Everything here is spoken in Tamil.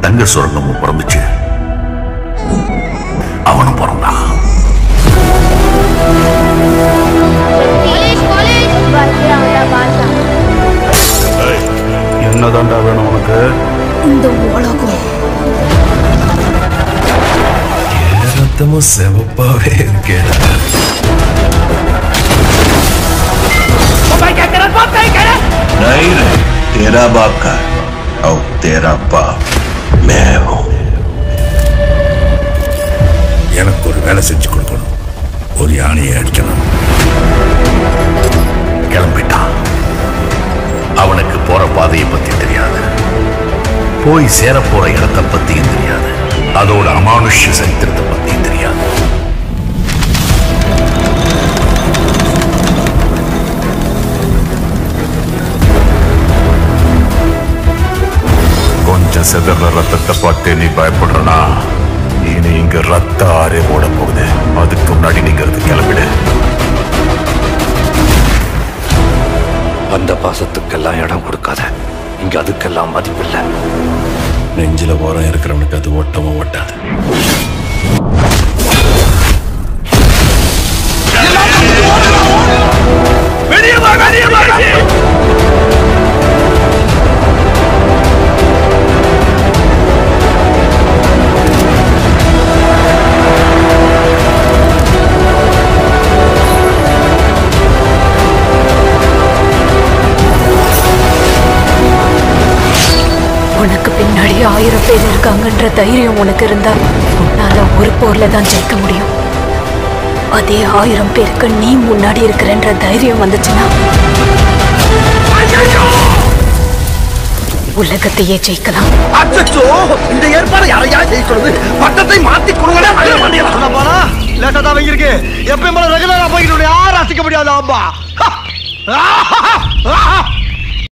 தங்க சுரங்கமும் பிறந்துச்சு அவனும் பிறந்தான் காலேஜ் காலேஜ் பாக்கியா பாஷா என்னதான்டா வேணும் உனக்கு இந்த உலகம் ரத்தமும் செவப்பாவே இருக்கேன் नहीं रे तेरा बाप का और तेरा बाप मैं हूं எனக்கு ஒரு வேலை செஞ்சு கொடுக்கணும் ஒரு யானையை அடிக்கணும் கிளம்பிட்டான் அவனுக்கு போற பாதையை பத்தி தெரியாது போய் சேர போற இடத்தை பத்தியும் தெரியாது அதோட அமானுஷ்ய சரித்திரத்தை பத்தியும் தெரியாது கொஞ்சம் செதற ரத்தத்தை பார்த்து நீ பயப்படுறனா இனி இங்க ரத்த ஆறே ஓட போகுது அதுக்கு முன்னாடி நீங்க இருந்து கிளம்பிடு அந்த பாசத்துக்கெல்லாம் இடம் கொடுக்காத இங்க அதுக்கெல்லாம் மதிப்பில்லை நெஞ்சில ஓரம் இருக்கிறவனுக்கு அது ஒட்டவும் ஒட்டாது உனக்கு பின்னாடி ஆயிரம் பேர் இருக்காங்கன்ற தைரியம் உனக்கு இருந்தா உன்னால ஒரு போர்ல தான் ஜெயிக்க முடியும் அதே ஆயிரம் பேருக்கு நீ முன்னாடி இருக்கிறன்ற தைரியம் வந்துச்சுன்னா உலகத்தையே ஜெயிக்கலாம் அச்சோ இந்த ஏற்பாடு யாரையா செய்ய சொல்லுது பட்டத்தை மாத்தி கொடுங்க போனா லேட்டா தான் வைங்கிருக்கு எப்பயும் போல ரெகுலரா போய்கிட்டு யாரும் அசைக்க முடியாது ஆமா